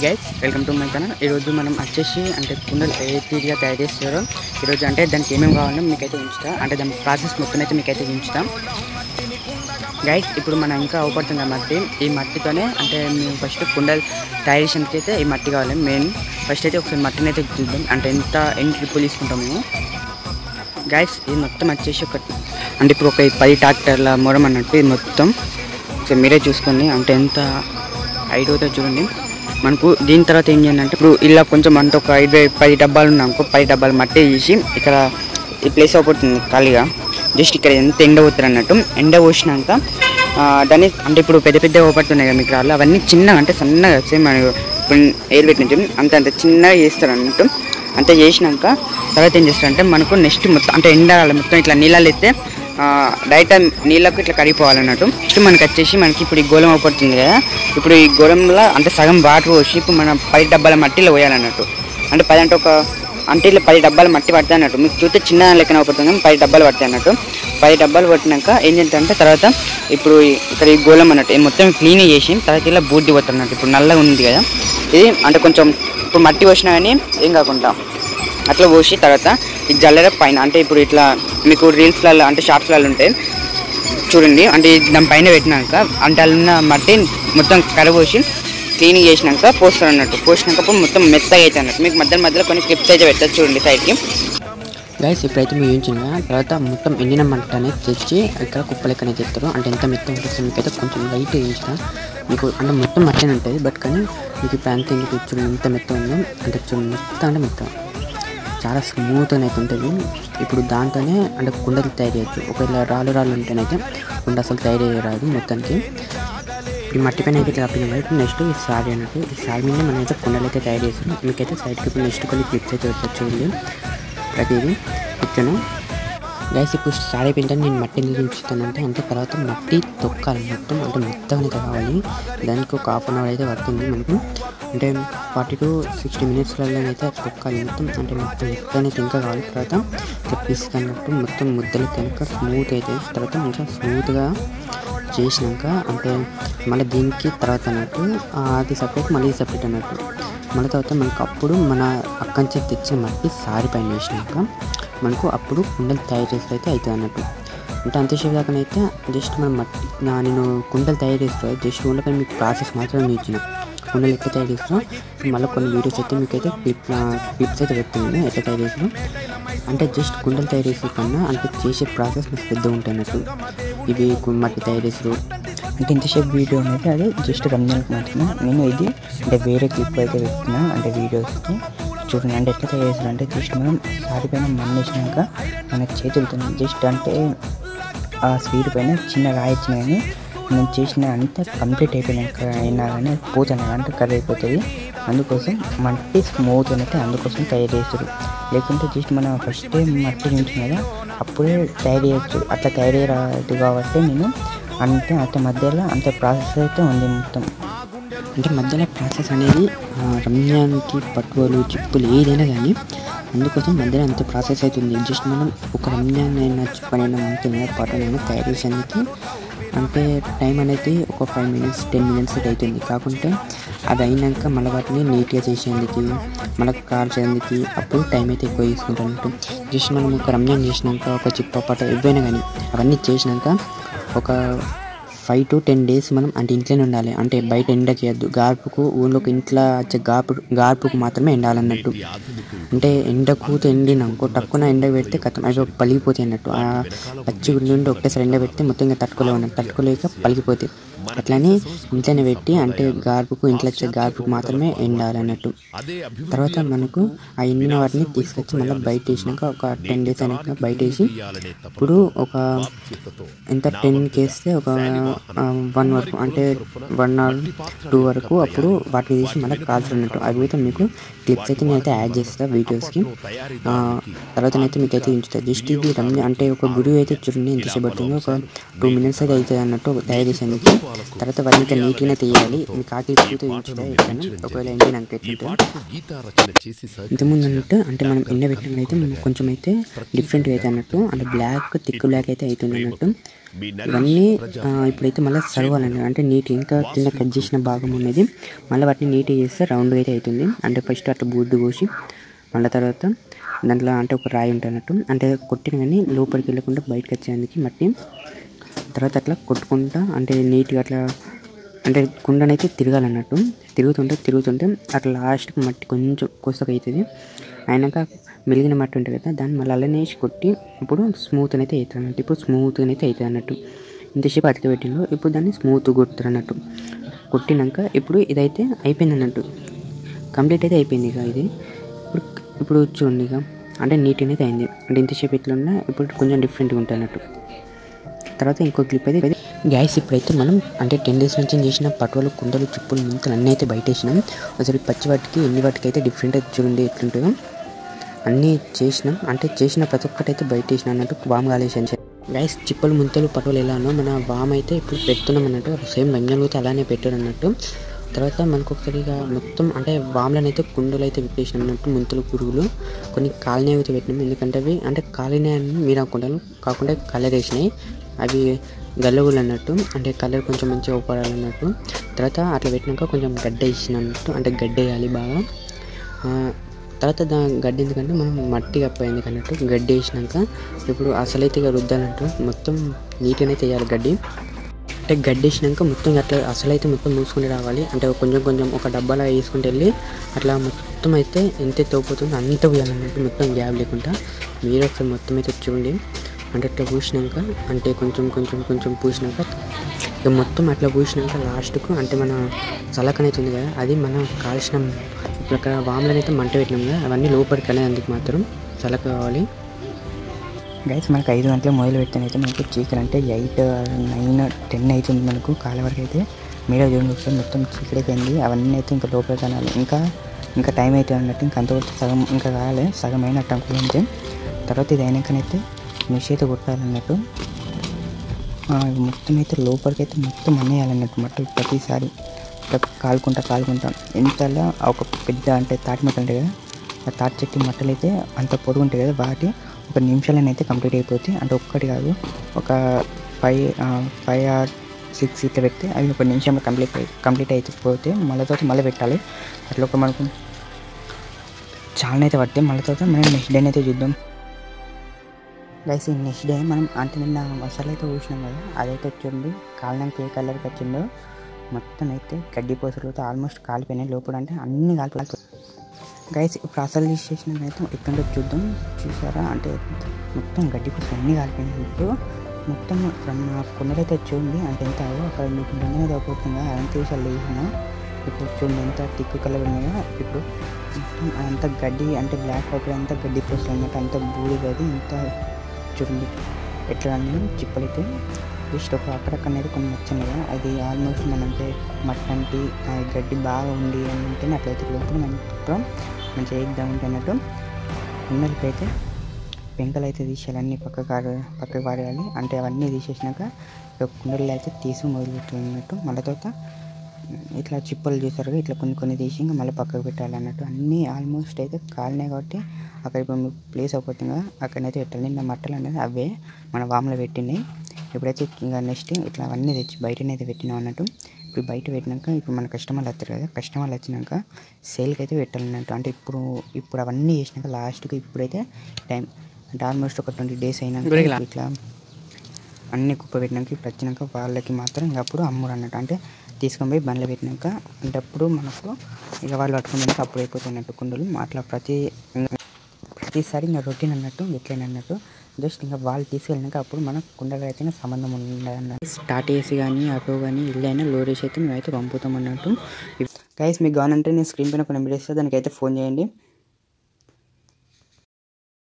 guys welcome to my channel ఈరోజు మనం వచ్చేసి అంటే కుండలు ఏ తీరుగా తయారు చేస్తారో ఈరోజు అంటే దానికి ఏమేమి కావాలో మీకైతే ఉంచుతా అంటే దాని ప్రాసెస్ మొత్తం అయితే మీకైతే ఉంచుతాం గైస్ ఇప్పుడు మనం ఇంకా అవపడుతుంది మట్టి ఈ మట్టితోనే అంటే మేము ఫస్ట్ కుండలు తయారు చేసేందుకు అయితే ఈ మట్టి కావాలి మెయిన్ ఫస్ట్ అయితే ఒకసారి మట్టిని అయితే చూద్దాం అంటే ఎంత ఎన్ని ట్రిప్పులు తీసుకుంటాం మేము గైస్ ఇది మొత్తం వచ్చేసి ఒక అంటే ఇప్పుడు ఒక పది ట్రాక్టర్ల మొరం అన్నట్టు ఇది మొత్తం ఒకసారి మీరే చూసుకోండి అంటే ఎంత హైట్ అవుతుందో చూడండి మనకు దీని తర్వాత ఏం చేయాలి అంటే ఇప్పుడు ఇలా కొంచెం అంత ఒక ఐదు పది డబ్బాలు ఉన్నాయనుకో పది డబ్బాలు మట్టి తీసి ఇక్కడ ఈ ప్లేస్ అవుతుంది ఖాళీగా జస్ట్ ఇక్కడ ఎంత ఎండ పోతుంది అన్నట్టు ఎండ పోసినాక ఆ, దాన్ని అంటే ఇప్పుడు పెద్ద పెద్ద ఓపడుతున్నాయి కదా మీకు రాళ్ళు అవన్నీ చిన్నగా అంటే సన్నగా సేమ్ ఇప్పుడు ఎయిర్ పెట్టినట్టు అంత అంత చిన్నగా చేస్తారు అన్నట్టు అంత చేసినాక తర్వాత ఏం చేస్తారంటే మనకు నెక్స్ట్ మొత్తం అంటే ఎండాలి మొత్తం ఇట్లా నీళ్ళలో ఎత్తే డైరెక్ట్ నీళ్ళకు ఇట్లా కరిగిపోవాలన్నట్టు నెక్స్ట్ మనకి వచ్చేసి మనకి ఇప్పుడు ఈ గోళం అవుపడుతుంది కదా ఇప్పుడు ఈ గోళంలో అంటే సగం వాటర్ పోసి ఇప్పుడు మనం పది డబ్బాల మట్టిలో పోయాలన్నట్టు అంటే పది అంటే ఒక అంటే ఇట్లా పది డబ్బాలు మట్టి పడతాయి అన్నట్టు మీకు చూస్తే చిన్న లెక్కన అవుపడుతుంది కానీ పది డబ్బాలు పడతాయి అన్నట్టు పది డబ్బాలు పట్టినాక ఏం చేద్దామంటే తర్వాత ఇప్పుడు ఈ- ఇక్కడ ఈ గోళం అన్నట్టు ఇది మొత్తం క్లీన్ చేసి తర్వాత ఇలా బూర్ది పోతుంది అన్నట్టు ఇప్పుడు నల్లగా ఉంది కదా ఇది అంటే కొంచెం ఇప్పుడు మట్టి పోసినా కానీ ఏం కాకుండా అట్లా పోసి తర్వాత ఈ జల్లెడ పైన అంటే ఇప్పుడు ఇట్లా మీకు రీల్స్లలో అంటే షార్ట్స్లలో ఉంటాయి చూడండి అంటే దాని పైన పెట్టినాక అంటే అందులో ఉన్న మట్టి మొత్తం కరబోసి క్లీనింగ్ చేసినాక పోస్తారు అన్నట్టు పోసినాక అప్పుడు మొత్తం మెత్తగా అయితే అన్నట్టు మీకు మధ్య మధ్యలో కొన్ని క్లిప్స్ అయితే పెట్టచ్చు చూడండి సైడ్కి గైస్ ఇప్పుడైతే మీరు ఏంచిన తర్వాత మొత్తం ఎండిన మంట అనేది తెచ్చి ఇక్కడ కుప్ప లెక్కనే తెస్తారు అంటే ఎంత మెత్త ఉంటుంది మీకు అయితే కొంచెం లైట్ వేయించిన మీకు అంటే మొత్తం మట్టనే ఉంటుంది బట్ కానీ మీకు ఇప్పుడు అంత ఎందుకు చూడండి ఎంత మెత్త ఉందో అంటే చూడండి మెత్త అంటే మెత్త చాలా స్మూత్ అయితే ఉంటుంది ఇప్పుడు దాంతోనే అంటే కుండలు తయారు చేయొచ్చు ఒకవేళ రాళ్ళు రాళ్ళు ఉంటేనైతే కుండ అసలు తయారు చేయరాదు మొత్తానికి ఈ మట్టి పైన అయితే ఇట్లా కప్పిన కదా ఇప్పుడు నెక్స్ట్ ఈ సారీ అన్నట్టు ఈ సారీ మీద మనం అయితే కుండలు అయితే తయారు చేస్తాం మీకైతే సైడ్కి ఇప్పుడు నెక్స్ట్ కొన్ని క్లిప్స్ అయితే వచ్చి చూడండి ప్రతిదీ ఇచ్చాను గైస్ ఇప్పుడు సారీ పెయింట్ నేను మట్టి ఎందుకు ఉంచుతానంటే అంటే తర్వాత మట్టి తొక్కాలి మొత్తం అంటే మెత్తగా అయితే కావాలి దానికి ఒక హాఫ్ అన్ అవర్ అయితే పడుతుంది మనకు అంటే ఫార్టీ టు సిక్స్టీ మినిట్స్లలో అయితే అది తొక్కాలి మొత్తం అంటే మొత్తం మెత్తగా అయితే ఇంకా కావాలి తర్వాత ఇట్లా పిసుకన్నట్టు మొత్తం ముద్దలు కనుక స్మూత్ అయితే తర్వాత మంచిగా స్మూత్గా చేసినాక అంటే మళ్ళీ దీనికి తర్వాత అన్నట్టు ఆ, అది సపరేట్ మళ్ళీ సపరేట్ అన్నట్టు మళ్ళీ తర్వాత మనకు అప్పుడు మన అక్కడి నుంచి తెచ్చిన మట్టి సారి పైన వేసినాక మనకు అప్పుడు కుండలు తయారు చేస్తే అయితే అవుతుంది అన్నట్టు అంటే అంతసేపు దాకానైతే జస్ట్ మనం మట్టి నా- నేను కుండలు తయారు చేస్తాను జస్ట్ ఉండపై మీకు ప్రాసెస్ మాత్రం నేను ఇచ్చిన కుండలు ఎట్లా తయారు చేస్తాను మళ్ళీ కొన్ని వీడియోస్ అయితే మీకు అయితే క్లిప్ క్లిప్స్ అయితే పెడుతుంది ఎట్లా తయారు చేసినా అంటే జస్ట్ కుండలు తయారు చేసే కన్నా అంటే చేసే ప్రాసెస్ మీకు పెద్దగా ఉంటాయి అన్నట్టు ఇవి కు- మట్టి తయారు చేసారు అంటే ఇంతసేపు వీడియో అనేది అది జస్ట్ రంజాన్కి మాత్రమే నేను ఇది అంటే వేరే క్లిప్ అయితే పెట్టిన అంటే వీడియోస్కి చూడండి అంటే ఎట్లా తయారు చేస్తారు అంటే జస్ట్ మనం సారి పైన మన్నేసినాక మన చేతులతో జస్ట్ అంటే ఆ స్వీట్ పైన చిన్న రాయి ఇచ్చిన కానీ నేను చేసిన అంతా కంప్లీట్ అయిపోయినాక అయినా కానీ అది పోతాను అంటే కర్రీ అయిపోతుంది అందుకోసం మట్టి స్మూత్ అయితే అందుకోసం తయారు చేస్తారు లేకుంటే జస్ట్ మనం ఫస్ట్ టైం మట్టి నుంచి కదా అప్పుడే తయారు చేయొచ్చు అట్లా తయారు చేయరాదు కాబట్టి నేను అంటే అంత మధ్యలో అంత ప్రాసెస్ అయితే ఉంది మొత్తం అంటే మధ్యలో ప్రాసెస్ అనేది ఆ, రంజాన్కి పట్టువలు చిప్పులు ఏదైనా కానీ అందుకోసం మధ్యలో అంత ప్రాసెస్ అవుతుంది జస్ట్ మనం ఒక రంజాన్ అయినా చిప్పనైనా మంతైనా పట్టనైనా తయారు చేసేందుకు అంటే టైం అనేది ఒక ఫైవ్ మినిట్స్ టెన్ మినిట్స్ అవుతుంది కాకుంటే అది అయినాక మళ్ళీ వాటిని నీట్గా చేసేందుకు మళ్ళీ కాల్చేందుకు అప్పుడు టైం అయితే ఎక్కువ తీసుకుంటున్నట్టు జస్ట్ మనం ఒక రంజాన్ చేసినాక ఒక చిప్ప పట్ట ఏవైనా కానీ అవన్నీ చేసినాక ఒక ఫైవ్ టు టెన్ డేస్ మనం అంటే ఇంట్లోనే ఉండాలి అంటే బయట ఎండకేయద్దు గార్పుకు ఊళ్ళోకి ఇంట్లో వచ్చే గార్పు గార్పుకు మాత్రమే ఎండాలన్నట్టు అంటే ఎండకు ఎండినాకో టక్కున ఎండ పెడితే కథం అవి పలిగిపోతాయి అన్నట్టు ఆ పచ్చి గుండి నుండి ఒకటేసారి ఎండ పెడితే మొత్తం ఇంకా తట్టుకోలేవు అన్నట్టు తట్టుకోలేక పలిగిపోతాయి అట్లని ఇంట్లోనే పెట్టి అంటే గార్పుకు ఇంట్లో వచ్చే గార్పుకు మాత్రమే ఎండాలన్నట్టు తర్వాత మనకు ఆ ఎండిన వాటిని తీసుకొచ్చి మళ్ళీ బయట వేసినాక ఒక టెన్ డేస్ అయినాక బయట వేసి ఇప్పుడు ఒక ఎంత టెన్ వేస్తే ఒక వన్ వరకు అంటే వన్ ఆర్ టూ వరకు అప్పుడు వాటిని తీసి మళ్ళీ కాల్చున్నట్టు అవి అయితే మీకు క్లిప్స్ అయితే నేనైతే యాడ్ చేస్తాను వీడియోస్కి ఆ, తర్వాత అయితే మీకు అయితే ఉంచుతాను జస్ట్ ఇది రంజాన్ అంటే ఒక గుడి అయితే చూడండి ఎంతసేపు పడుతుంది ఒక టూ మినిట్స్ అయితే అవుతుంది అన్నట్టు తయారు చేసేందుకు తర్వాత వాటిని ఇంకా నీట్గానే తీయాలి మీకు ఆ క్లిప్స్ అయితే ఉంచుతాయి ఎట్లయినా ఒకవేళ ఎండినాక ఎట్లుంటే ఇంతకుముందు అన్నట్టు అంటే మనం ఎండ పెట్టినప్పుడు అయితే మనకు కొంచెం అయితే డిఫరెంట్గా అయితే అన్నట్టు అంటే బ్లాక్ థిక్ బ్లాక్ అయితే అవుతుంది అన్నట్టు ఇవన్నీ ఆ, ఇప్పుడైతే మళ్ళీ సర్వాలండి అంటే నీట్ ఇంకా కింద కట్ చేసిన భాగం ఉన్నది మళ్ళీ వాటిని నీట్గా చేస్తే రౌండ్గా అయితే అవుతుంది అంటే ఫస్ట్ అట్లా బూర్డు కోసి మళ్ళీ తర్వాత దాంట్లో అంటే ఒక రాయి ఉంటున్నట్టు అంటే కొట్టిన కానీ లోపలికి వెళ్ళకుండా బయటకు వచ్చేందుకు మట్టి తర్వాత అట్లా కొట్టుకుంటా అంటే నీట్గా అట్లా అంటే కుండనైతే తిరగాలన్నట్టు తిరుగుతుంటే తిరుగుతుంటే అట్లా లాస్ట్కి మట్టి కొంచెం కొసక అవుతుంది అయినాక మెలిగిన మట్టి ఉంటుంది కదా దాన్ని మళ్ళీ అలానే వేసి కొట్టి ఇప్పుడు స్మూత్ అయితే అవుతుంది అన్నట్టు ఇప్పుడు స్మూత్గా అయితే అవుతుంది అన్నట్టు ఇంతసేపు అతికి పెట్టిందో ఇప్పుడు దాన్ని స్మూత్ కొడుతారు అన్నట్టు కొట్టినాక ఇప్పుడు ఇదైతే అయిపోయింది అన్నట్టు కంప్లీట్ అయితే అయిపోయింది ఇక ఇది ఇప్పుడు ఇప్పుడు చూడండి ఇక అంటే నీట్గా అయితే అయింది అంటే ఇంతసేపు ఇట్లా ఉన్నా ఇప్పుడు కొంచెం డిఫరెంట్గా ఉంటుంది అన్నట్టు తర్వాత ఇంకో క్లిప్ అయితే గ్యాస్ ఇప్పుడైతే మనం అంటే టెన్ డేస్ నుంచి చేసిన పట్టువలు కుండలు చిప్పులు ముంతలు అన్నీ అయితే బయట వేసినాం అసలు ఈ పచ్చి వాటికి ఎన్ని వాటికి అయితే డిఫరెంట్ అయితే చూడండి ఎట్లుంటుందో అన్నీ చేసినాం అంటే చేసిన ప్రతి ఒక్కటి అయితే బయట వేసిన అన్నట్టు వామ్ కాలేసాను గ్యాస్ చిప్పలు ముంతలు పట్టువలు ఎలానో మన వామ్ అయితే ఇప్పుడు పెడుతున్నాం అన్నట్టు సేమ్ రంజన్లు అయితే అలానే పెట్టారు అన్నట్టు తర్వాత మనకు ఒకసారి ఇక మొత్తం అంటే వామ్లను అయితే కుండలు అయితే విప్పేసినాం అన్నట్టు ముంతలు పురుగులు కొన్ని కాలనీ అయితే పెట్టినాం ఎందుకంటే అవి అంటే కాలనీ అని మీరు అనుకుంటాను కాకుండా కలర్ వేసినాయి అవి గల్లగులు అన్నట్టు అంటే కలర్ కొంచెం మంచిగా ఉపడాలన్నట్టు తర్వాత అట్లా పెట్టినాక కొంచెం గడ్డ ఇచ్చిన అన్నట్టు అంటే గడ్డ వేయాలి బాగా ఆ, తర్వాత దా గడ్డి ఎందుకంటే మనం మట్టి కప్పయింది అన్నట్టు గడ్డి వేసినాక ఇప్పుడు అసలైతే ఇక రుద్దాలంటూ మొత్తం నీట్గా అయితే వేయాలి గడ్డి అంటే గడ్డి వేసినాక మొత్తం అట్లా అసలైతే మొత్తం మూసుకుంటే రావాలి అంటే కొంచెం కొంచెం ఒక డబ్బాలో వేసుకుంటూ వెళ్ళి అట్లా మొత్తం అయితే ఎంత తోపోతుందో అంత పోయాలన్నట్టు మొత్తం గ్యాప్ లేకుండా మీరు ఒకసారి మొత్తం అయితే చూడండి అంటే అట్లా పూసినాక అంటే కొంచెం కొంచెం కొంచెం పూసినాక ఇక మొత్తం అట్లా పూసినాక లాస్ట్కు అంటే మన చలకనైతుంది కదా అది మనం కాల్చిన ఇప్పుడు అక్కడ వాములను అయితే మంట పెట్టినాం కదా అవన్నీ లోపలికి వెళ్ళేందుకు మాత్రం చలక కావాలి గైస్ మనకు ఐదు గంటలు మొదలు పెట్టిన అయితే మనకు చీకటి అంటే ఎయిట్ నైన్ టెన్ అవుతుంది మనకు కాల వరకు అయితే మీడియా చూడండి ఒకసారి మొత్తం చీకటి అయిపోయింది అవన్నీ అయితే ఇంకా లోపల కనాలి ఇంకా ఇంకా టైం అయితే అన్నట్టు ఇంకా అంతవరకు సగం ఇంకా కాలే సగం అయినట్టు అనుకుంటే తర్వాత ఇది అయినాకనైతే మిషి అయితే కొట్టాలన్నట్టు ఆ, ఇది మొత్తం అయితే లోపలికి అయితే మొత్తం అన్నేయాలన్నట్టు మట్టలు ప్రతిసారి ఇట్లా కాలుకుంటా కాలుకుంటా ఎంతలా ఒక పెద్ద అంటే తాటి మట్టలు ఉంటాయి కదా ఆ తాటి చెట్టు మట్టలు అయితే అంత పొడుగు ఉంటాయి కదా వాటి ఒక నిమిషాలను అయితే కంప్లీట్ అయిపోతాయి అంటే ఒక్కటి కాదు ఒక ఫైవ్ ఫైవ్ ఆర్ సిక్స్ ఇట్లా పెడితే అవి ఒక నిమిషంలో కంప్లీట్ అయి కంప్లీట్ అయిపోతే మళ్ళీ తర్వాత మళ్ళీ పెట్టాలి అట్లా ఒక మనకు చాలా అయితే పడితే మళ్ళీ తర్వాత మనం నెక్స్ట్ డే అయితే చూద్దాం గైస్ ఈ నెక్స్ట్ డే మనం అంటే నిన్న మసాలా అయితే చూసినాం కదా అదైతే చూడండి కాలినాక ఏ కలర్కి వచ్చిందో మొత్తం అయితే గడ్డి పోసలతో ఆల్మోస్ట్ కాలిపోయినాయి లోపల అంటే అన్ని కాలిపోయి గైస్ ఇప్పుడు అసలు చేసిన అయితే ఇక్కడ చూద్దాం చూసారా అంటే మొత్తం గడ్డి పోసలు అన్ని కాలిపోయినాయి ఇప్పుడు మొత్తం మన కొండలైతే చూడండి అంటే ఎంత అదో అక్కడ మీకు బండి మీద అయిపోతుంది అదంతా విషయాలు లేచిన ఇప్పుడు చూడండి ఎంత టిక్కు కలర్ ఉన్నాయో ఇప్పుడు మొత్తం అంత గడ్డి అంటే బ్లాక్ అయిపోయి అంతా గడ్డి పోసలు అన్నట్టు అంత బూడిది అది ఇంత చూడండి ఎట్లా అన్నీ చిప్పలైతే జస్ట్ ఒక అక్కడక్కడనేది కొన్ని నచ్చాను కదా అది ఆల్మోస్ట్ మనం అంటే మట్టంటి ఆ గడ్డి బాగా ఉంది అని ఉంటేనే అట్లయితే లోపల మనం మంచిగా ఎగ్దాం ఉంటే అన్నట్టు కుండలకైతే పెంకలు అయితే తీసేయాలి అన్నీ పక్కకు ఆడ పక్కకు పారేయాలి అంటే అవన్నీ తీసేసినాక ఇక కుండలు అయితే తీసి మొదలు పెట్టాలన్నట్టు మళ్ళీ తర్వాత ఇట్లా చిప్పలు చేస్తారు కదా, ఇట్లా కొన్ని కొన్ని తీసి ఇంకా మళ్ళీ పక్కకు పెట్టాలి అన్నట్టు అన్నీ ఆల్మోస్ట్ అయితే కాలినాయి కాబట్టి అక్కడ ఇప్పుడు మీకు ప్లేస్ అయిపోతుంది కదా అక్కడనైతే పెట్టాలి నిన్న మట్టలు అనేది అవే మన వాములో పెట్టినాయి ఇప్పుడైతే ఇంకా నెక్స్ట్ ఇట్లా అవన్నీ తెచ్చి బయటనైతే పెట్టినాం అన్నట్టు ఇప్పుడు బయట పెట్టినాక ఇప్పుడు మన కస్టమర్లు వస్తారు కదా కస్టమర్లు వచ్చినాక సేల్కి అయితే పెట్టాలన్నట్టు అంటే ఇప్పుడు ఇప్పుడు అవన్నీ చేసినాక లాస్ట్కి ఇప్పుడైతే టైం అంటే ఆల్మోస్ట్ ఒక ట్వంటీ డేస్ అయినాక ఇట్లా అన్ని కుప్ప పెట్టినాక ఇప్పుడు వచ్చినాక వాళ్ళకి మాత్రం ఇంక అప్పుడు అమ్ముడు అన్నట్టు అంటే తీసుకొని పోయి బండ్లో పెట్టినాక అంటే అప్పుడు మనకు ఇక వాళ్ళు పట్టుకున్నాక అప్పుడు అయిపోతున్నట్టు కుండలు అట్లా ప్రతి ప్రతిసారి ఇంకా రొటీన్ అన్నట్టు ఎట్లయినా అన్నట్టు జస్ట్ ఇంకా వాళ్ళు తీసుకెళ్ళినాక అప్పుడు మనకు కుండలు అయితే సంబంధం ఉండదన్నట్టు స్టార్ట్ చేసి కానీ ఆటో కానీ ఇల్లు అయినా లోరేసి అయితే మేమైతే పంపుతాం అన్నట్టు గైస్ మీకు కావాలంటే నేను స్క్రీన్ పైన కొన్ని నెంబర్ ఇస్తే దానికైతే ఫోన్ చేయండి